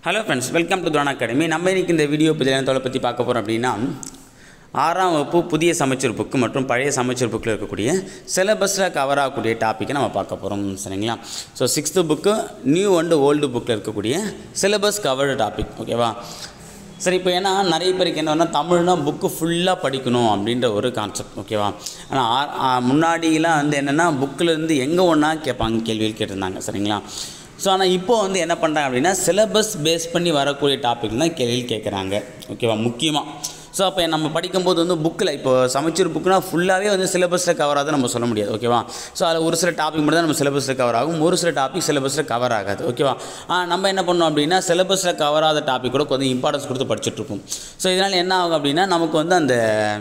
hello friends welcome to Thuran academy நம்ம இன்னைக்கு இந்த வீடியோ பதிலான பற்றி பார்க்க போகிறோம் அப்படின்னா ஆறாம் வகுப்பு புதிய சமைச்சர் புக்கு மற்றும் பழைய சமைச்சர் புக்கில் இருக்கக்கூடிய சிலபஸில் கவர் ஆகக்கூடிய டாப்பிக்கை நம்ம பார்க்க போகிறோம் சரிங்களா so sixth book new and old புக்கில் இருக்கக்கூடிய சிலபஸ் கவர்டு டாபிக் ஓகேவா சரி இப்போ ஏன்னா நிறைய பேருக்கு என்னன்னா தமிழ்னா புக்கு ஃபுல்லாக படிக்கணும் அப்படின்ற ஒரு கான்செப்ட் ஓகேவா ஆனால் முன்னாடிலாம் வந்து என்னென்னா புக்கிலேருந்து எங்கே ஒன்றா கேட்பாங்க கேள்விகள் கேட்டிருந்தாங்க சரிங்களா ஸோ ஆனால் இப்போ வந்து என்ன பண்ணுறாங்க அப்படின்னா சிலபஸ் பேஸ் பண்ணி வரக்கூடிய டாபிக் தான் கேள்விகள் கேட்குறாங்க ஓகேவா முக்கியமாக ஸோ அப்போ நம்ம படிக்கும்போது வந்து புக்கில் இப்போ சமைச்சர் புக்குனா ஃபுல்லாகவே வந்து சிலபஸில் கவர் ஆகுது நம்ம சொல்ல முடியாது ஓகேவா ஸோ அதில் ஒரு சில டாபிக் மட்டும் தான் நம்ம சிலபஸில் கவர் ஆகும் ஒரு சில டாபிக் சிலபஸில் கவர் ஆகாது ஓகேவா ஆ, நம்ம என்ன பண்ணோம் அப்படின்னா சிலபஸில் கவர் ஆகாத டாபிக் கூட கொஞ்சம் இம்பார்ட்டன்ஸ் கொடுத்து படிச்சுட்ருப்போம் ஸோ இதனால் என்ன ஆகும் அப்படின்னா நமக்கு வந்து அந்த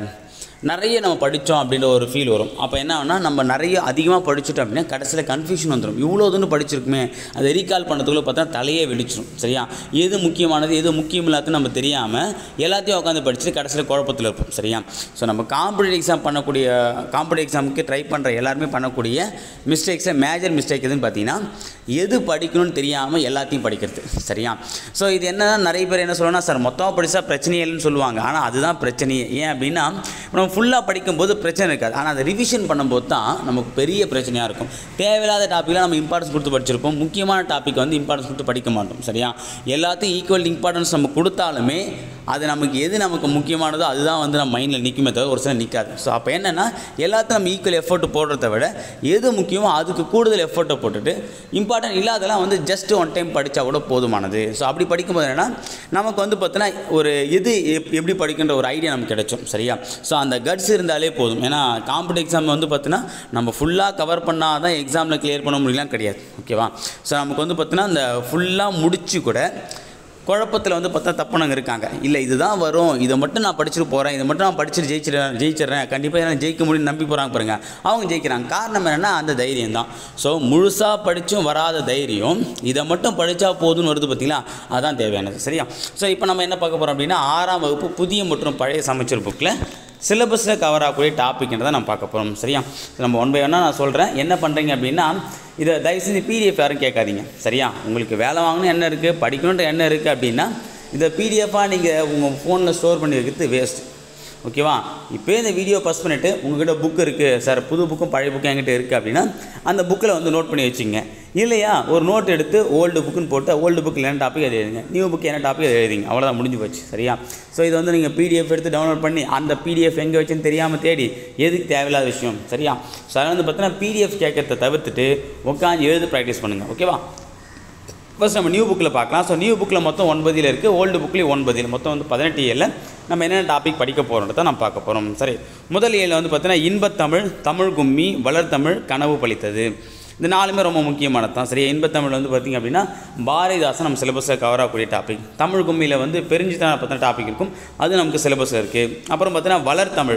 நிறைய நம்ம படித்தோம் அப்படின்ற ஒரு ஃபீல் வரும் அப்போ என்ன ஆகும்னா நம்ம நிறைய அதிகமாக படிச்சுட்டோம் அப்படின்னா கடைசியில் கன்ஃபியூஷன் வந்துடும் இவ்வளோ தூரம் படிச்சிருக்குமே அதை ரீகால் பண்ணதுக்குள்ளே பார்த்தா தலையே வெடிச்சிடும் சரியா எது முக்கியமானது எது முக்கியம் இல்லாத நம்ம தெரியாமல் எல்லாத்தையும் உட்காந்து படிச்சுட்டு கடைசியில் குழப்பத்தில் இருப்போம் சரியா ஸோ நம்ம காம்படிட்டிவ் எக்ஸாம் பண்ணக்கூடிய காம்படிட்டிவ் எக்ஸாமுக்கு ட்ரை பண்ணுற எல்லாருமே பண்ணக்கூடிய மிஸ்டேக்ஸை மேஜர் மிஸ்டேக் எதுன்னு பார்த்தீங்கன்னா எது படிக்கணும்னு தெரியாமல் எல்லாத்தையும் படிக்கிறது சரியா ஸோ இது என்னன்னா நிறைய பேர் என்ன சொல்லுவாங்கன்னா சார் மொத்தமாக படித்தா பிரச்சனையே இல்லைன்னு சொல்லுவாங்க ஆனால் அதுதான் பிரச்சனையே ஏன் அப்படின்னா நம்ம ஃபுல்லாக படிக்கும்போது பிரச்சனை இருக்காது ஆனால் அதை ரிவிஷன் பண்ணும்போது தான் நமக்கு பெரிய பிரச்சனையாக இருக்கும் தேவையில்லாத டாப்பிக்கில் நம்ம இம்பார்ட்டன்ஸ் கொடுத்து படிச்சிருப்போம் முக்கியமான டாபிக் வந்து இம்பார்ட்டன்ஸ் கொடுத்து படிக்க மாட்டோம் சரியா எல்லாத்தையும் ஈக்குவல் இம்பார்ட்டன்ஸ் நம்ம கொடுத்தாலுமே அது நமக்கு எது நமக்கு முக்கியமானதோ அதுதான் வந்து நம்ம மைண்டில் நிற்குமே தவிர ஒரு சில நிற்காது ஸோ அப்போ என்னென்னா எல்லாத்தையும் நம்ம ஈக்குவல் எஃபர்ட் போடுறத விட எது முக்கியமோ அதுக்கு கூடுதல் எஃபர்ட்டை போட்டுட்டு இம்பார்ட்டன்ட் இல்லாதெல்லாம் வந்து ஜஸ்ட் ஒன் டைம் படித்தா கூட போதுமானது ஸோ அப்படி படிக்கும்போது என்னென்னா நமக்கு வந்து பார்த்தீங்கன்னா ஒரு எது எப்- எப்படி படிக்கின்ற ஒரு ஐடியா நமக்கு கிடைக்கும் சரியா ஸோ அந்த கட்ஸ் இருந்தாலே போதும் ஏன்னா காம்படிட்டிவ் எக்ஸாம் வந்து பார்த்தீங்கன்னா நம்ம ஃபுல்லாக கவர் பண்ணால் தான் எக்ஸாமில் கிளியர் பண்ண முடியலாம் கிடையாது ஓகேவா ஸோ நமக்கு வந்து பார்த்தீங்கன்னா அந்த ஃபுல்லாக முடிச்சு கூட குழப்பத்தில் வந்து பார்த்தா தப்புனவங்க இருக்காங்க இல்லை இதுதான் வரும் இதை மட்டும் நான் படிச்சுட்டு போகிறேன் இதை மட்டும் நான் படிச்சுட்டு ஜெயிச்சிடுறேன் ஜெயிச்சிடுறேன் கண்டிப்பாக நான் ஜெயிக்க முடியும் நம்பி போகிறாங்க பாருங்க அவங்க ஜெயிக்கிறாங்க காரணம் என்னென்னா அந்த தைரியம் தான் ஸோ முழுசாக படித்தும் வராத தைரியம் இதை மட்டும் படித்தா போதும்னு வருது பார்த்தீங்களா அதான் தேவையானது சரியா ஸோ இப்போ நம்ம என்ன பார்க்க போகிறோம் அப்படின்னா ஆறாம் வகுப்பு புதிய மற்றும் பழைய சமைச்சர் புக்கில் சிலபஸில் கவர் ஆகக்கூடிய டாபிக்ன்றதை நம்ம பார்க்க போகிறோம் சரியா நம்ம ஒன் பை ஒன்னாக நான் சொல்கிறேன் என்ன பண்ணுறீங்க அப்படின்னா இதை தயவு செஞ்சு பிடிஎஃப் யாரும் கேட்காதீங்க சரியா உங்களுக்கு வேலை வாங்கணும் என்ன இருக்குது படிக்கணுன்ற என்ன இருக்குது அப்படின்னா இதை பிடிஎஃபாக நீங்கள் உங்கள் ஃபோனில் ஸ்டோர் பண்ணி வைக்கிறது வேஸ்ட் ஓகேவா இப்போயே இந்த வீடியோ பஸ் பண்ணிவிட்டு உங்ககிட்ட புக் இருக்குது சார் புது புக்கும் பழைய புக்கும் என்கிட்ட இருக்குது அப்படின்னா அந்த புக்கில் வந்து நோட் பண்ணி வச்சுங்க இல்லையா ஒரு நோட் எடுத்து ஓல்டு புக்குன்னு போட்டு ஓல்டு புக்கில் என்ன டாபிக் அது எழுதுங்க நியூ புக் என்ன டாபிக் அது எழுதிங்க அவ்வளோதான் முடிஞ்சு போச்சு சரியா ஸோ இது வந்து நீங்கள் பிடிஎஃப் எடுத்து டவுன்லோட் பண்ணி அந்த பிடிஎஃப் எங்கே வச்சுன்னு தெரியாமல் தேடி எதுக்கு தேவையில்லாத விஷயம் சரியா ஸோ அதனால் வந்து பார்த்தீங்கன்னா பிடிஎஃப் கேட்கறத தவிர்த்துட்டு உட்காந்து எழுது ப்ராக்டிஸ் பண்ணுங்கள் ஓகேவா ஃபர்ஸ்ட் நம்ம நியூ புக்கில் பார்க்கலாம் ஸோ நியூ புக்கில் மொத்தம் ஒன்பதில் இருக்குது ஓல்டு புக்லேயும் ஒன்பதில் மொத்தம் வந்து பதினெட்டு ஏழில் நம்ம என்னென்ன டாபிக் படிக்க போகிறோன்றதை நம்ம பார்க்க போகிறோம் சரி முதல் ஏழில் வந்து பார்த்தீங்கன்னா இன்பத்தமிழ் தமிழ் கும்மி வளர்த்தமிழ் கனவு பளித்தது இந்த நாலுமே ரொம்ப முக்கியமானது தான் சரியா இன்பத்தமிழ் வந்து பார்த்திங்க அப்படின்னா பாரதிதாசன் நம்ம சிலபஸில் கவர் ஆகக்கூடிய டாபிக் தமிழ் கும்மியில் வந்து பெருஞ்சித்தன பற்றின டாபிக் இருக்கும் அது நமக்கு சிலபஸில் இருக்குது அப்புறம் பார்த்தீங்கன்னா வளர்த்தமிழ்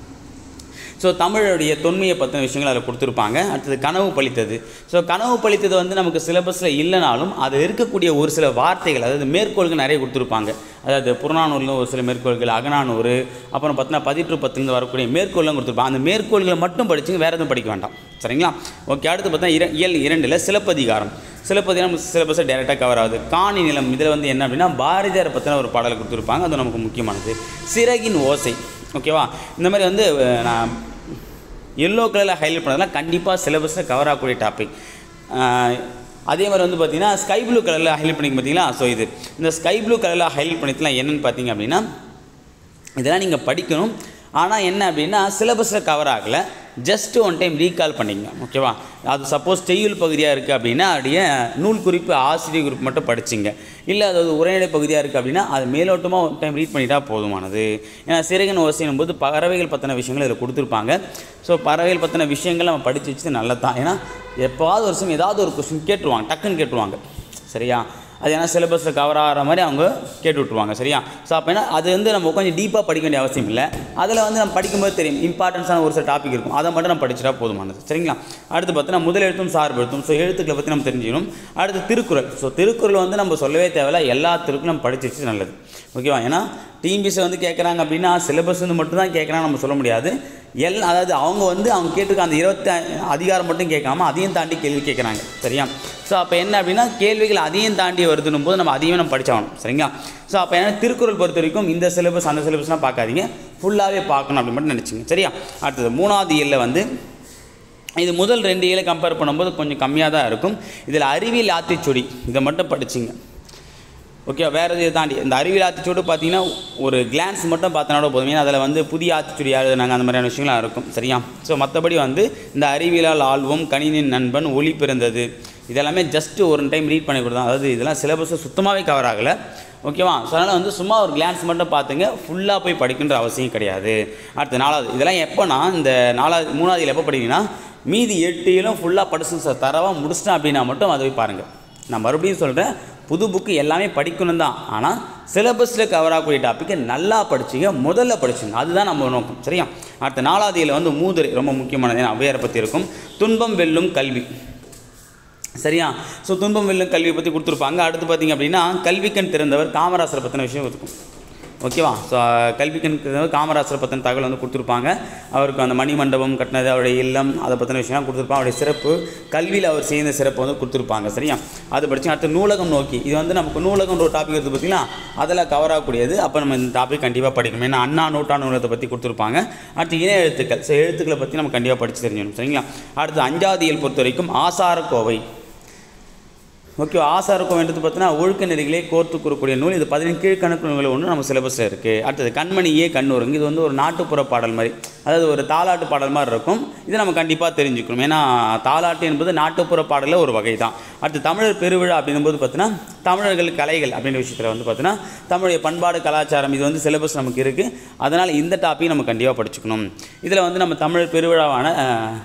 ஸோ தமிழுடைய தொன்மையை பற்றின விஷயங்கள் அதில் கொடுத்துருப்பாங்க அடுத்தது கனவு பளித்தது ஸோ கனவு பளித்தது வந்து நமக்கு சிலபஸில் இல்லைனாலும் அது இருக்கக்கூடிய ஒரு சில வார்த்தைகள் அதாவது மேற்கோள்கள் நிறைய கொடுத்துருப்பாங்க அதாவது புறநானூரில் ஒரு சில மேற்கோள்கள் அகநானூறு அப்புறம் பார்த்தீங்கன்னா பதிற்று பத்துலேருந்து வரக்கூடிய மேற்கோள்லாம் கொடுத்துருப்பாங்க அந்த மேற்கோள்களை மட்டும் படிச்சுங்க வேறு எதுவும் படிக்க வேண்டாம் சரிங்களா ஓகே அடுத்து பார்த்தா இர இயல் இரண்டில் சிலப்பதிகாரம் சிலப்பதிகாரம் சிலபஸை டேரெக்டாக கவர் ஆகுது காணி நிலம் இதில் வந்து என்ன அப்படின்னா பாரதியார் பற்றின ஒரு பாடல் கொடுத்துருப்பாங்க அது நமக்கு முக்கியமானது சிறகின் ஓசை ஓகேவா இந்த மாதிரி வந்து அஹ், நான் எல்லோ கலரில் ஹைலைட் பண்ணதெல்லாம் கண்டிப்பாக சிலபஸில் கவர் ஆகக்கூடிய டாபிக் அதே மாதிரி வந்து பார்த்தீங்கன்னா ஸ்கை ப்ளூ கலரில் ஹைலைட் பண்ணிங்க பார்த்தீங்களா ஸோ இது இந்த ஸ்கை ப்ளூ கலரில் ஹைலைட் பண்ணிக்கலாம் என்னென்னு பார்த்தீங்க அப்படின்னா இதெல்லாம் நீங்கள் படிக்கணும் ஆனால் என்ன அப்படின்னா சிலபஸில் கவர் ஆகலை ஜஸ்ட் ஒன் டைம் ரீகால் பண்ணிங்க ஓகேவா அது சப்போஸ் செய்யுள் பகுதியாக இருக்குது அப்படின்னா அப்படியே நூல் குறிப்பு ஆசிரியர் குறிப்பு மட்டும் படிச்சிங்க இல்லை அது ஒரு உரைநடை பகுதியாக இருக்குது அப்படின்னா அது மேலோட்டமாக ஒரு டைம் ரீட் பண்ணிட்டா போதுமானது ஏன்னா சிறகன் ஓசைனும் போது பறவைகள் பற்றின விஷயங்கள் இதில் கொடுத்துருப்பாங்க ஸோ பறவைகள் பற்றின விஷயங்கள் நம்ம படித்து வச்சது நல்லது தான் ஏன்னா எப்போவாவது ஒரு சமயம் ஏதாவது ஒரு கொஸ்டின் கேட்டுருவாங்க டக்குன்னு கேட்டுருவாங்க சரியா அது ஏன்னா சிலபஸில் கவர் ஆகிற மாதிரி அவங்க கேட்டு விட்ருவாங்க சரியா ஸோ அப்போ என்ன அது வந்து நம்ம கொஞ்சம் டீப்பாக படிக்க வேண்டிய அவசியம் இல்லை அதில் வந்து நம்ம படிக்கும்போது தெரியும் இம்பார்ட்டன்ஸான ஒரு சில டாபிக் இருக்கும் அதை மட்டும் நம்ம படிச்சிட்டா போதுமானது சரிங்களா அடுத்து பார்த்தீங்கன்னா முதல் எழுத்தும் சார்பு எழுத்தும் ஸோ எழுத்துக்களை பற்றி நம்ம தெரிஞ்சுக்கணும் அடுத்து திருக்குறள் ஸோ திருக்குறள் வந்து நம்ம சொல்லவே தேவையில்ல எல்லா திருக்குறளும் நம்ம படிச்சு வச்சு நல்லது ஓகேவா ஏன்னா டிஎம்பிசி வந்து கேட்குறாங்க அப்படின்னா சிலபஸ் வந்து மட்டும் தான் கேட்குறாங்க நம்ம சொல்ல முடியாது எல் அதாவது அவங்க வந்து அவங்க கேட்டிருக்க அந்த இருபத்தி அதிகாரம் மட்டும் கேட்காம அதையும் தாண்டி கேள்வி கேட்குறாங்க சரியா ஸோ அப்போ என்ன அப்படின்னா கேள்விகள் அதையும் தாண்டி வருதுன்னும் போது நம்ம அதையும் நம்ம படிச்சாகணும் சரிங்களா ஸோ அப்போ என்ன திருக்குறள் பொறுத்த வரைக்கும் இந்த சிலபஸ் அந்த சிலபஸ்லாம் பார்க்காதீங்க ஃபுல்லாகவே பார்க்கணும் அப்படின்னு மட்டும் நினச்சிங்க சரியா அடுத்தது மூணாவது இயலில் வந்து இது முதல் ரெண்டு இயலை கம்பேர் பண்ணும்போது கொஞ்சம் கம்மியாக தான் இருக்கும் இதில் அறிவியல் ஆத்திச்சொடி இதை மட்டும் படிச்சிங்க ஓகே வேறு இதை தாண்டி இந்த அறிவியல் ஆத்திச்சூடு பார்த்தீங்கன்னா ஒரு கிளான்ஸ் மட்டும் பார்த்தனால போதும் ஏன்னா அதில் வந்து புதிய ஆத்திச்சூடி எழுதுனாங்க அந்த மாதிரியான விஷயங்கள்லாம் இருக்கும் சரியா ஸோ மற்றபடி வந்து இந்த அறிவியலால் ஆழ்வோம் கணினின் நண்பன் ஒளி பிறந்தது இதெல்லாமே ஜஸ்ட்டு ஒரு டைம் ரீட் பண்ணி கொடுத்தோம் அதாவது இதெல்லாம் சிலபஸை சுத்தமாகவே கவர் ஆகலை ஓகேவா ஸோ அதனால் வந்து சும்மா ஒரு கிளான்ஸ் மட்டும் பார்த்துங்க ஃபுல்லாக போய் படிக்கின்ற அவசியம் கிடையாது அடுத்து நாலாவது இதெல்லாம் எப்போனா இந்த நாலாவது மூணாவது எப்போ படிக்கிறீங்கன்னா மீதி எட்டுயிலும் ஃபுல்லாக படிச்சு சார் தரவாக முடிச்சிட்டேன் அப்படின்னா மட்டும் அதை போய் பாருங்கள் நான் மறுபடியும் சொல்கிறேன் புது புக்கு எல்லாமே படிக்கணும் தான் ஆனால் சிலபஸில் கவர் ஆகக்கூடிய டாப்பிக்கை நல்லா படிச்சிங்க முதல்ல படிச்சுங்க அதுதான் நம்ம நோக்கம் சரியா அடுத்த நாலாவது இதில் வந்து மூதுரை ரொம்ப முக்கியமானது ஏன்னா ஔவையாரை பற்றி இருக்கும் துன்பம் வெல்லும் கல்வி சரியா ஸோ துன்பம் வெல்லும் கல்வியை பற்றி கொடுத்துருப்பாங்க அடுத்து பார்த்தீங்க அப்படின்னா கல்விக்கண் திறந்தவர் காமராசரை பற்றின விஷயம் இருக்கும் ஓகேவா ஸோ கல்விக்கண் திறந்தவர் காமராசரை பற்றின தகவல் வந்து கொடுத்துருப்பாங்க அவருக்கு அந்த மணி மண்டபம் கட்டினது அவருடைய இல்லம் அதை பற்றின விஷயம்லாம் கொடுத்துருப்பாங்க அவருடைய சிறப்பு கல்வியில் அவர் செய்த சிறப்பு வந்து கொடுத்துருப்பாங்க சரியா அது படிச்சு அடுத்து நூலகம் நோக்கி இது வந்து நமக்கு நூலகம்ன்ற ஒரு டாபிக் இருக்குது பார்த்தீங்களா அதில் கவர் ஆகக்கூடியது அப்போ நம்ம இந்த டாபிக் கண்டிப்பாக படிக்கணும் ஏன்னா அண்ணா நூற்றாண்டு நூலகத்தை பற்றி கொடுத்துருப்பாங்க அடுத்து இணைய எழுத்துக்கள் ஸோ எழுத்துக்களை பற்றி நம்ம கண்டிப்பாக படித்து தெரிஞ்சுக்கணும் சரிங்களா அடுத்து அஞ்சாவது இயல் பொறுத்த வரைக்கும் ஆசாரக்கோவை ஓகே ஆசாரக்கம் வேண்டது பார்த்தீங்கன்னா ஒழுக்க நெறிகளே கோர்த்து கூறக்கூடிய நூல் இது பதினெண்டு கீழ்கணக்கு நூல்கள் ஒன்று நம்ம சிலபஸில் இருக்குது அடுத்தது கண்மணியே கண்ணூருங்க இது வந்து ஒரு நாட்டுப்புற பாடல் மாதிரி அதாவது ஒரு தாலாட்டு பாடல் மாதிரி இருக்கும் இதை நம்ம கண்டிப்பாக தெரிஞ்சுக்கணும் ஏன்னா தாலாட்டு என்பது நாட்டுப்புற பாடலில் ஒரு வகை தான் அடுத்து தமிழர் பெருவிழா அப்படிங்கும்போது பார்த்தீங்கன்னா தமிழர்கள் கலைகள் அப்படின்ற விஷயத்தில் வந்து பார்த்தீங்கன்னா தமிழுடைய பண்பாடு கலாச்சாரம் இது வந்து சிலபஸ் நமக்கு இருக்குது அதனால் இந்த டாப்பிக் நம்ம கண்டிப்பாக படிச்சுக்கணும் இதில் வந்து நம்ம தமிழர் பெருவிழாவான அஹ்,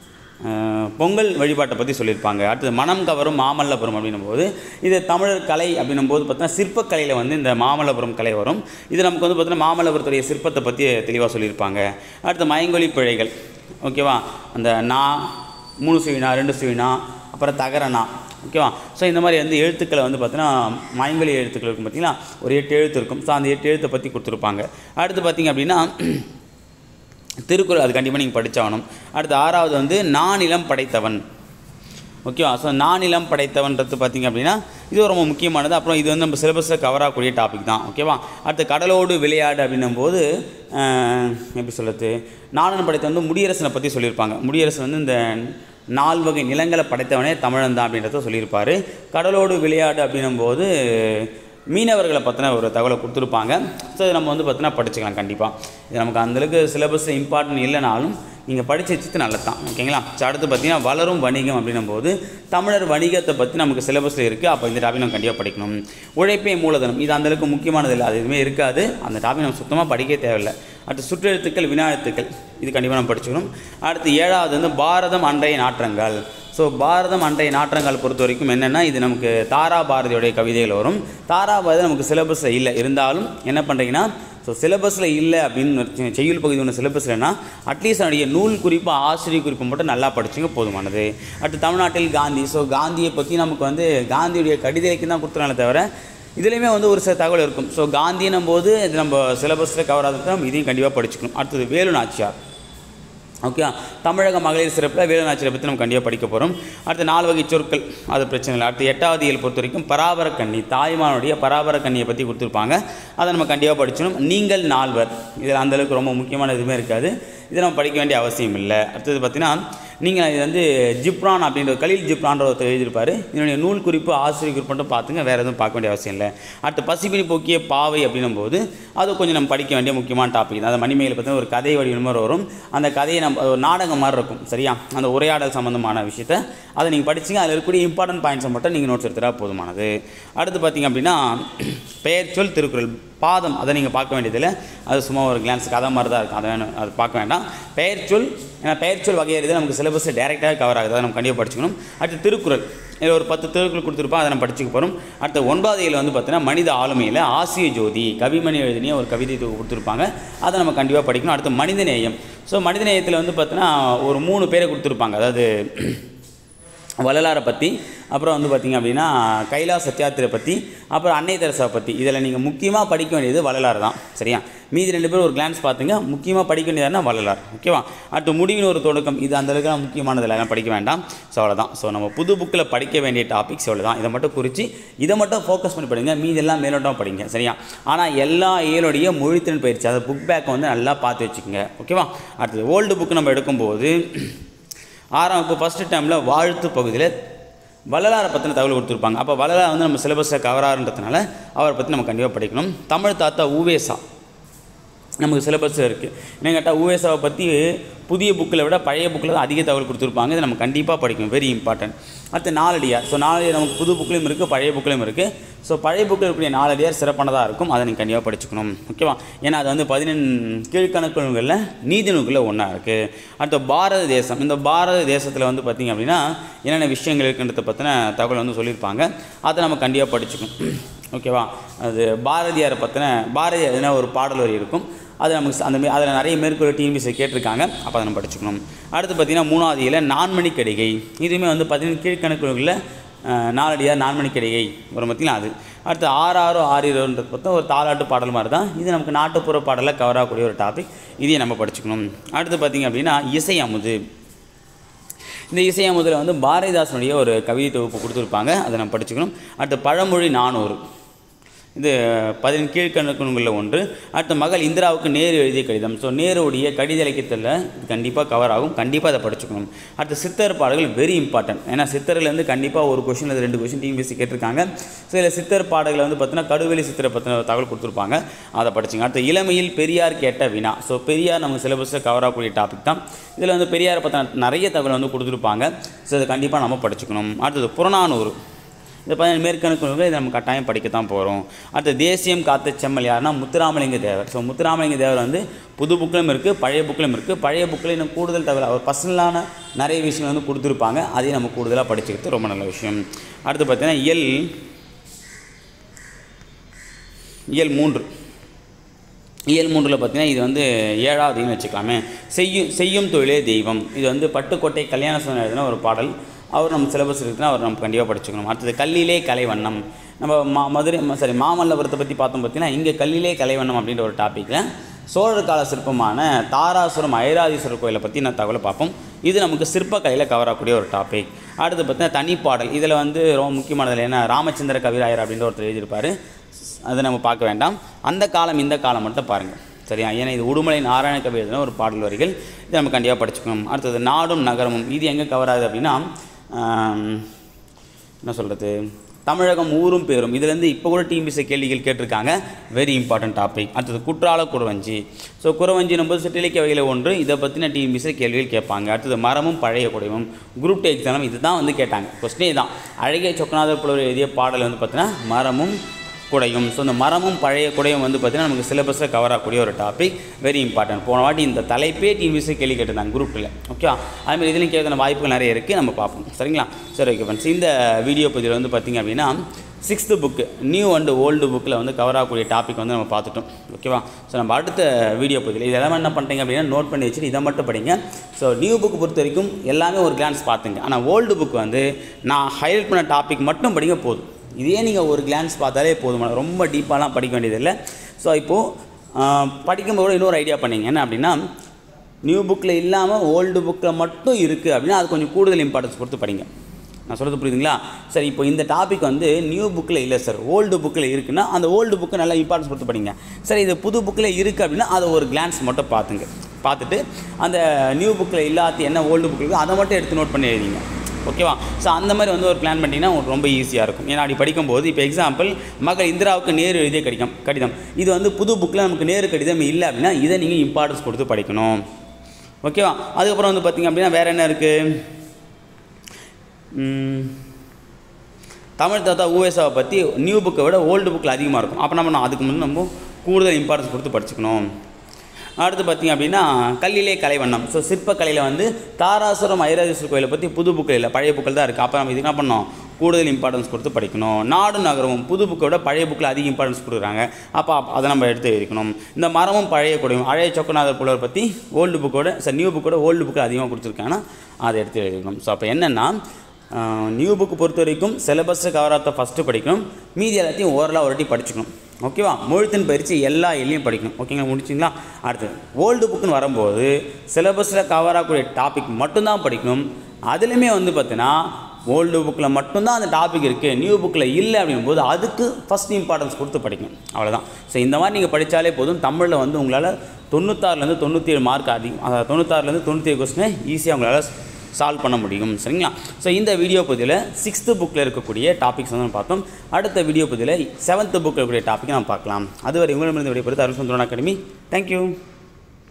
அஹ் பொங்கல் வழிபாட்டை பற்றி சொல்லியிருப்பாங்க அடுத்தது மனம் கவரும் மாமல்லபுரம் அப்படின்னும் போது இது தமிழர் கலை அப்படின்னும் போது பார்த்தீங்கன்னா சிற்பக்கலையில் வந்து இந்த மாமல்லபுரம் கலை வரும் இது நமக்கு வந்து பார்த்தீங்கன்னா மாமல்லபுரத்துடைய சிற்பத்தை பற்றி தெளிவாக சொல்லியிருப்பாங்க அடுத்து மயங்கொலி பிழைகள் ஓகேவா அந்த நா மூணு சுவினா ரெண்டு சுவினா அப்புறம் தகரனா ஓகேவா ஸோ இந்த மாதிரி வந்து எழுத்துக்களை வந்து பார்த்தீங்கன்னா மயங்கொலி எழுத்துக்கள் இருக்கும் பார்த்தீங்களா ஒரு எட்டு எழுத்து இருக்கும் ஸோ அந்த எட்டு எழுத்தை பற்றி கொடுத்துருப்பாங்க அடுத்து பார்த்தீங்க அப்படின்னா திருக்குறள் அது கண்டிப்பாக நீங்கள் படிச்சாகணும் அடுத்து ஆறாவது வந்து நானிலம் படைத்தவன் ஓகேவா ஸோ நானிலம் படைத்தவன்றது பார்த்தீங்க அப்படின்னா இது ரொம்ப முக்கியமானது அப்புறம் இது வந்து நம்ம சிலபஸில் கவர் ஆகக்கூடிய டாபிக் தான் ஓகேவா அடுத்து கடலோடு விளையாடு அப்படின்னும் போது அஹ், எப்படி சொல்கிறது நானிலம் படைத்த வந்து முடியரசனை பற்றி சொல்லியிருப்பாங்க முடியரசன் வந்து இந்த நால் வகை நிலங்களை படைத்தவனே தமிழன் தான் அப்படின்றத சொல்லியிருப்பார் கடலோடு விளையாடு அப்படின்னும் போது மீனவர்களை பற்றின ஒரு தகவலை கொடுத்துருப்பாங்க ஸோ இதை நம்ம வந்து பார்த்தீங்கன்னா படிச்சுக்கலாம் கண்டிப்பாக இது நமக்கு அந்தளவுக்கு சிலபஸ் இம்பார்ட்டன்ட் இல்லைனாலும் நீங்கள் படிச்சு வச்சுட்டு நல்லது தான் ஓகேங்களா ஸோ அடுத்து பார்த்தீங்கன்னா வளரும் வணிகம் அப்படின்னும் போது தமிழர் வணிகத்தை பற்றி நமக்கு சிலபஸில் இருக்குது அப்போ இந்த டாபிக் நம்ம கண்டிப்பாக படிக்கணும் உழைப்பே மூலதனம் இது அந்தளவுக்கு முக்கியமானது இல்லை அது எதுவுமே இருக்காது அந்த டாபிக் நம்ம சுத்தமாக படிக்க தேவையில்லை அடுத்து சுற்றெழுத்துக்கள் வினா எழுத்துக்கள் இது கண்டிப்பாக நம்ம படிச்சுக்கணும் அடுத்து ஏழாவது வந்து பாரதம் அன்றைய நாற்றங்கள் ஸோ பாரதம் அன்றைய நாற்றங்கள் பொறுத்த வரைக்கும் என்னென்னா இது நமக்கு தாரா பாரதியோடைய கவிதைகள் வரும் தாரா பாரதி நமக்கு சிலபஸில் இல்லை இருந்தாலும் என்ன பண்ணுறீங்கன்னா ஸோ சிலபஸில் இல்லை அப்படின்னு வச்சு- செய்யுள் பகுதி ஒன்று சிலபஸ்லனா அட்லீஸ்ட் அதனுடைய நூல் குறிப்பு ஆசிரியர் குறிப்பு மட்டும் நல்லா படிச்சுங்க போதுமானது அடுத்து தமிழ்நாட்டில் காந்தி ஸோ காந்தியை பற்றி நமக்கு வந்து காந்தியுடைய கடிதைக்கு தான் கொடுத்துறாங்களே தவிர இதுலேயுமே வந்து ஒரு சில தகவல் இருக்கும் ஸோ காந்தின்னும் போது இது நம்ம சிலபஸில் கவர் ஆகிறதுக்கு நம்ம இதையும் கண்டிப்பாக படிச்சுக்கணும் அடுத்தது வேலு நாச்சியார் ஓகே தமிழக மகளிர் சிறப்பில் வேலுநாச்சியை பற்றி நம்ம கண்டிப்பாக படிக்க போகிறோம் அடுத்து நாலு வகை சொற்கள் அது பிரச்சனை இல்லை அடுத்து எட்டாவது இயல் பொறுத்த வரைக்கும் பராபர கன்னி தாய்மானுடைய பராபர கன்னியை பற்றி கொடுத்துருப்பாங்க அதை நம்ம கண்டிப்பாக படிச்சணும் நீங்கள் நால்வர் இதில் அந்தளவுக்கு ரொம்ப முக்கியமான எதுவுமே இருக்காது இதை நம்ம படிக்க வேண்டிய அவசியம் இல்லை அடுத்தது பார்த்தீங்கன்னா நீங்கள் இது வந்து ஜிப்ரான் அப்படின்ற கலீல் ஜிப்ரான்ற ஒருத்தர் எழுதியிருப்பார் இதனுடைய நூல் குறிப்பு ஆசிரியர் குறிப்பு மட்டும் பார்த்துங்க வேறு எதுவும் பார்க்க வேண்டிய அவசியம் இல்லை அடுத்து பசிப்பினி போக்கிய பாவை அப்படின்னும் போது அது கொஞ்சம் நம்ம படிக்க வேண்டிய முக்கியமான டாபிக் தான் அந்த மணிமேகலை பார்த்தீங்கன்னா ஒரு கதை வடிவம் மாதிரி வரும் அந்த கதையை நம்ம ஒரு நாடகம் மாதிரி இருக்கும் சரியா அந்த உரையாடல் சம்மந்தமான விஷயத்த அதை நீங்கள் படிச்சிங்க அதில் இருக்கக்கூடிய இம்பார்ட்டன்ட் பாயிண்ட்ஸை மட்டும் நீங்கள் நோட்ஸ் எடுத்துட்டா போதுமானது அடுத்து பார்த்தீங்க அப்படின்னா பெயர் சொல் திருக்குறள் பாதம் அதை நீங்கள் பார்க்க வேண்டியதில்லை அது சும்மா ஒரு கிளான்ஸ் கதை மாதிரி தான் இருக்கும் அதை வேணும் அது பார்க்க வேண்டாம் பெயர் சொல் ஏன்னா பெயர் சொல் வகையறிது நமக்கு சிலபஸில் டேரெக்டாக கவர் ஆகுது அதை நம்ம கண்டிப்பாக படிச்சுக்கணும் அடுத்து திருக்குறள் இதில் ஒரு பத்து திருக்குறள் கொடுத்துருப்போம் அதை நம்ம படிச்சுக்க போகிறோம் அடுத்த ஒன்பதாவது இயல் வந்து பார்த்தீங்கன்னா மனித ஆளுமையில் ஆசிய ஜோதி கவிமணி எழுதினிய ஒரு கவிதை தொகுப்பு கொடுத்துருப்பாங்க அதை நம்ம கண்டிப்பாக படிக்கணும் அடுத்து மனிதநேயம் ஸோ மனிதநேயத்தில் வந்து பார்த்தீங்கன்னா ஒரு மூணு பேரை கொடுத்துருப்பாங்க அதாவது வள்ளலாரை பற்றி அப்புறம் வந்து பார்த்திங்க அப்படின்னா கைலாஸ் சத்யாத்திரை பற்றி அப்புறம் அன்னை தெரசா பற்றி இதில் நீங்கள் முக்கியமாக படிக்க வேண்டியது வள்ளலார் தான் சரியா மீதி ரெண்டு பேரும் ஒரு கிளான்ஸ் பார்த்துங்க முக்கியமாக படிக்க வேண்டியதுனா வள்ளலார் ஓகேவா அடுத்து முடிவின் ஒரு தொடக்கம் இது அந்த அளவுக்கு முக்கியமானதில் எல்லாம் படிக்க வேண்டாம் ஸோ அவ்வளோதான் ஸோ நம்ம புது புக்கில் படிக்க வேண்டிய டாபிக்ஸ் அவ்வளோ தான் இதை மட்டும் குறித்து இதை மட்டும் ஃபோக்கஸ் பண்ணி படிங்க மீதி எல்லாம் மேலோட்டம் படிங்க சரியா ஆனால் எல்லா ஏழுடைய மொழித்திறன் பயிற்சி அதை புக் பேக்கை வந்து நல்லா பார்த்து வச்சுக்கோங்க ஓகேவா அடுத்தது ஓல்டு புக் நம்ம எடுக்கும்போது ஆறாம் வகுப்பு ஃபஸ்ட்டு டைமில் வாழ்த்து பகுதியில் வள்ளலாரை பற்றின தகவல் கொடுத்துருப்பாங்க அப்போ வள்ளலார் வந்து நம்ம சிலபஸில் கவராருன்றதுனால அவரை பற்றி நம்ம கண்டிப்பாக படிக்கணும் தமிழ் தாத்தா ஊவேசா நமக்கு சிலபஸில் இருக்குது என்ன கேட்டால் ஊவேசாவை பற்றி புதிய புக்கில் விட பழைய புக்கில் தான் அதிக தகவல் கொடுத்துருப்பாங்க இதை நம்ம கண்டிப்பாக படிக்கணும் வெரி இம்பார்ட்டன்ட் அடுத்து நாலடியார் ஸோ நாலடியார் நமக்கு புது புக்லையும் இருக்குது பழைய புக்லையும் இருக்குது ஸோ பழைய புக்கில் இருக்கக்கூடிய நாலடியார் சிறப்பானதாக இருக்கும் அதை நீங்கள் கண்டிப்பாக படிச்சுக்கணும் ஓகேவா ஏன்னா அது வந்து பதினெண் கீழ்கணக்கு நூல்களில் நீதி நூல்களில் ஒன்றா இருக்குது அடுத்து பாரத தேசம் இந்த பாரத தேசத்தில் வந்து பார்த்திங்க அப்படின்னா என்னென்ன விஷயங்கள் இருக்குன்றத பற்றின தகவல் வந்து சொல்லியிருப்பாங்க அதை நம்ம கண்டிப்பாக படிச்சுக்கணும் ஓகேவா அது பாரதியாரை பற்றின பாரதியார் எதுனா ஒரு பாடல் வரி இருக்கும் அது நமக்கு ச- அந்த மே- அதில் நிறைய மேற்கொள்ள டிஎன்பிசி கேட்டிருக்காங்க அப்போ அதை நம்ம படிச்சுக்கணும் அடுத்து பார்த்திங்கன்னா மூணாவது இதில் நான்மணி கடிகை இதுவுமே வந்து பார்த்தீங்கன்னா கீழ்கணக்குகளில் நாலடியார் நான்மணி கடிகை ஒரு பார்த்தீங்கன்னா அது அடுத்து ஆறு ஆறு ஆறு இருபதுன்றது பார்த்தா ஒரு தாலாட்டு பாடல் மாதிரி தான் இது நமக்கு நாட்டுப்புற பாடலில் கவர் ஆகக்கூடிய ஒரு டாபிக் இதையும் நம்ம படிச்சுக்கணும் அடுத்து பார்த்திங்க அப்படின்னா இசை அமுது இந்த இசை அமுதில் வந்து பாரதிதாசனுடைய ஒரு கவிதை தொகுப்பு கொடுத்துருப்பாங்க அதை நம்ம படிச்சுக்கணும் அடுத்து பழமொழி நானூறு இது பதினெண் கீழ்கணக்குகளில் ஒன்று அடுத்த மகள் இந்திராவுக்கு நேரு எழுதிய கடிதம் ஸோ நேருடைய கடித இலக்கியத்தில் இது கண்டிப்பாக கவர் ஆகும் கண்டிப்பாக அதை படிச்சுக்கணும் அடுத்து சித்தர் பாடல்கள் வெரி இம்பார்ட்டன்ட் ஏன்னா சித்தர்லேருந்து கண்டிப்பாக ஒரு கொஷின் அது ரெண்டு கொஷின் டிஎம்பிசி கேட்டிருக்காங்க ஸோ இதில் சித்தர் பாடல்கள் வந்து பார்த்தீங்கன்னா கடுவெளி சித்தரை பற்றின தகவல் கொடுத்துருப்பாங்க அதை படிச்சுங்க அடுத்து இளமையில் பெரியார் கேட்ட வினா ஸோ பெரியார் நமக்கு சிலபஸில் கவர் ஆகக்கூடிய டாபிக் தான் இதில் வந்து பெரியாரை பற்றின நிறைய தகவல் வந்து கொடுத்துருப்பாங்க ஸோ இதை கண்டிப்பாக நம்ம படிச்சுக்கணும் அடுத்தது புறநானூறு இந்த பதினேழு மேற்கணக்கு நூல்கள் இதை நம்ம கட்டாயம் படிக்க தான் போகிறோம் அடுத்து தேசியம் காத்த செம்மல் யாருன்னா முத்துராமலிங்க தேவர் ஸோ முத்துராமலிங்க தேவர் வந்து புது புக்கிலும் இருக்குது பழைய புக்கிலும் இருக்குது பழைய புக்கில் இன்னும் கூடுதல் தகவல் அவர் பர்சனலான நிறைய விஷயங்கள் வந்து கொடுத்துருப்பாங்க அதையும் நம்ம கூடுதலாக படிச்சுக்கிறது ரொம்ப நல்ல விஷயம் அடுத்து பார்த்தீங்கன்னா இயல் இயல் மூன்று இயல் மூன்றில் பார்த்தீங்கன்னா இது வந்து ஏழாவதுன்னு வச்சுக்கலாமே செய்யும் செய்யும் தொழிலே தெய்வம் இது வந்து பட்டுக்கோட்டை கல்யாண சுவன் எழுதின ஒரு பாடல் அவர் நம்ம சிலபஸ் இருக்குன்னா அவர் நம்ம கண்டிப்பாக படிச்சுக்கணும் அடுத்தது கல்லிலே கலைவண்ணம் நம்ம மா மதுரை ம- சாரி மாமல்லபுரத்தை பற்றி பார்த்தோம் பார்த்தீங்கன்னா இங்கே கல்லிலே கலைவண்ணம் அப்படின்ற ஒரு டாப்பிக்கில் சோழர் கால சிற்பமான தாராசுரம் ஐராதீஸ்வரர் கோயிலை பற்றி நான் தகவலை பார்ப்போம் இது நமக்கு சிற்பக்கலையில் கவர் ஆகக்கூடிய ஒரு டாபிக் அடுத்து பார்த்தீங்கன்னா தனிப்பாடல் இதில் வந்து ரொம்ப முக்கியமானது என்ன ராமச்சந்திர கவிராயர் அப்படின்ற ஒருத்தர் எழுதியிருப்பார் அதை நம்ம பார்க்க வேண்டாம் அந்த காலம் இந்த காலம் மட்டும் பாருங்கள் சரியா ஏன்னா இது உடுமலை நாராயண கவி எழுதின ஒரு பாடல் வரிகள் இதை நம்ம கண்டிப்பாக படிச்சுக்கணும் அடுத்தது நாடும் நகரமும் இது எங்கே கவர் ஆகுது அப்படின்னா ஆம், என்ன சொல்கிறது தமிழகம் ஊரும் பேரும் இதுலேருந்து இப்போ கூட டிஎம்பிசி கேள்விகள் கேட்டிருக்காங்க வெரி இம்பார்ட்டன்ட் டாபிக் அடுத்தது குற்றால குறவஞ்சி ஸோ குறவஞ்சி நம்ம சிற்றிலக்கிய வகையில் ஒன்று இதை பற்றின டிஎம்பிசி கேள்விகள் கேட்பாங்க அடுத்தது மரமும் பழைய குடையும் குரூப் டூ எக்ஸாம் இதுதான் வந்து கேட்டாங்க கொஸ்டினே தான் அழகிய சொக்கநாதர் புலவர் எழுதிய பாடல் வந்து பார்த்தீங்கன்னா மரமும் குடையும் ஸோ இந்த மரமும் பழைய குடையும் வந்து பார்த்தீங்கன்னா நமக்கு சிலபஸில் கவர் ஆகக்கூடிய ஒரு டாபிக் வெரி இம்பார்ட்டன்ட் போன வாட்டி இந்த தலைப்பே டிவிஸை கேள்வி கேட்டிருந்தாங்க குரூப்பில் ஓகே அதுமாதிரி இதுலையும் கேட்குற வாய்ப்புகள் நிறைய இருக்குது நம்ம பார்ப்போம் சரிங்களா சரி ஓகே ஃப்ரெண்ட்ஸ் இந்த வீடியோ பதிவில் வந்து பார்த்திங்க அப்படின்னா sixth book new and old புக்கில் வந்து கவர் ஆகக்கூடிய டாபிக் வந்து நம்ம பார்த்துட்டோம் ஓகேவா ஸோ நம்ம அடுத்த வீடியோ பதிவில் இதெல்லாம் என்ன பண்ணுறீங்க அப்படின்னா நோட் பண்ணி வச்சுட்டு இதை மட்டும் படிங்க ஸோ நியூ புக் பொறுத்த வரைக்கும் எல்லாமே ஒரு கிளான்ஸ் பார்த்துங்க ஆனால் ஓல்டு புக் வந்து நான் ஹைலைட் பண்ண டாபிக் மட்டும் படிங்க போதும் இதே நீங்கள் ஒரு கிளான்ஸ் பார்த்தாலே போதுமான ரொம்ப டீப்பாலாம் படிக்க வேண்டியதில்லை ஸோ இப்போது படிக்கும்போது கூட இன்னொரு ஐடியா பண்ணீங்க என்ன அப்படின்னா நியூ புக்கில் இல்லாமல் ஓல்டு புக்கில் மட்டும் இருக்குது அப்படின்னா அது கொஞ்சம் கூடுதல் இம்பார்ட்டன்ஸ் கொடுத்து படிங்க நான் சொல்கிறது புரியுதுங்களா சரி இப்போ இந்த டாபிக் வந்து நியூ புக்கில் இல்லை சார் ஓல்டு புக்கில் இருக்குன்னா அந்த ஓல்டு புக்கு நல்லா இம்பார்ட்டன்ஸ் கொடுத்து படிங்க சரி இது புது புக்கில் இருக்குது அப்படின்னா அதை ஒரு கிளான்ஸ் மட்டும் பார்த்துங்க பார்த்துட்டு அந்த நியூ புக்கில் இல்லாத என்ன ஓல்டு புக் இருக்கோ அதை மட்டும் எடுத்து நோட் பண்ணி எழுதிங்க ஓகேவா ஸோ அந்த மாதிரி வந்து ஒரு பிளான் பண்ணிங்கன்னா உங்களுக்கு ரொம்ப ஈஸியாக இருக்கும் ஏன்னா அப்படி படிக்கும்போது இப்போ எக்ஸாம்பிள் மகள் இந்திராவுக்கு நேரு எழுதிய கடிதம் கடிதம் இது வந்து புது புக்கில் நமக்கு நேரு கடிதம் இல்லை அப்படின்னா இதை நீங்கள் இம்பார்ட்டன்ஸ் கொடுத்து படிக்கணும் ஓகேவா அதுக்கப்புறம் வந்து பார்த்திங்க அப்படின்னா வேறு என்ன இருக்குது தமிழ் தாத்தா ஊவேசாவை பற்றி நியூ புக்கை விட ஓல்டு புக்கில் அதிகமாக இருக்கும் அப்போ நம்ம நான் அதுக்கு முன்னாடி நம்ம கூடுதல் இம்பார்ட்டன்ஸ் கொடுத்து படிச்சுக்கணும் அடுத்து பார்த்திங்க அப்படின்னா கல்லிலே கலைவண்ணம் ஸோ சிற்பக்கலையில் வந்து தாராசுரம் ஐராதீஸ்வரர் கோயிலை பற்றி புது புக்கில் இல்லை பழைய புக்கில் தான் இருக்குது அப்போ நம்ம இதுக்கு என்ன பண்ணோம் கூடுதல் இம்பார்ட்டன்ஸ் கொடுத்து படிக்கணும் நாடு நகரமும் புது புக்கை விட பழைய புக்கில் அதிக இம்பார்ட்டன்ஸ் கொடுக்குறாங்க அப்போ அப்ப அதை நம்ம எடுத்து எழுதிக்கணும் இந்த மரமும் பழைய குடையும் பழைய சொக்கநாதர் புலவர் பற்றி ஓல்டு புக்கோட சார் நியூ புக்கோட ஓல்டு புக்கில் அதிகமாக கொடுத்துருக்காங்கன்னா அதை எடுத்து எழுதிக்கணும் ஸோ அப்போ என்னென்னா நியூ புக்கு பொறுத்த வரைக்கும் சிலபஸை கவர் ஆஃப்த ஃபஸ்ட்டு படிக்கணும் மீதி எல்லாத்தையும் ஓரலாக ஒரு வாட்டி படிச்சுக்கணும் ஓகேவா முழுத்தின் பயிற்சி எல்லா எல்லையும் படிக்கணும் ஓகேங்களா முடிச்சிங்களா அடுத்து ஓல்டு புக்குன்னு வரும்போது சிலபஸில் கவர் ஆகக்கூடிய டாபிக் மட்டும்தான் படிக்கணும் அதுலேயுமே வந்து பார்த்தீங்கன்னா ஓல்டு புக்கில் மட்டும்தான் அந்த டாபிக் இருக்குது நியூ புக்கில் இல்லை அப்படிங்கும்போது அதுக்கு ஃபஸ்ட் இம்பார்ட்டன்ஸ் கொடுத்து படிக்கணும் அவ்வளோதான் ஸோ இந்த மாதிரி நீங்கள் படித்தாலே போதும் தமிழில் வந்து உங்களால் தொண்ணூத்தாறுலேருந்து தொண்ணூற்றி ஏழு மார்க் அதிகம் அதாவது தொண்ணூத்தாறுலேருந்து தொண்ணூற்றி ஏழு கொஸ்டினை ஈஸியாக உங்களால் சால்வ் பண்ண முடியும் சரிங்களா ஸோ இந்த வீடியோ பதிவில் சிக்ஸ்த்து புக்கில் இருக்கக்கூடிய டாபிக்ஸ் வந்து நம்ம பார்த்தோம் அடுத்த வீடியோ பதிவில் செவன்த்து புக்கில் இருக்கக்கூடிய டாபிக் நம்ம பார்க்கலாம் அதுவரை உங்களிடமிருந்து விடைபெறுது அருள் சுந்தரன் அகாடமி தேங்க்யூ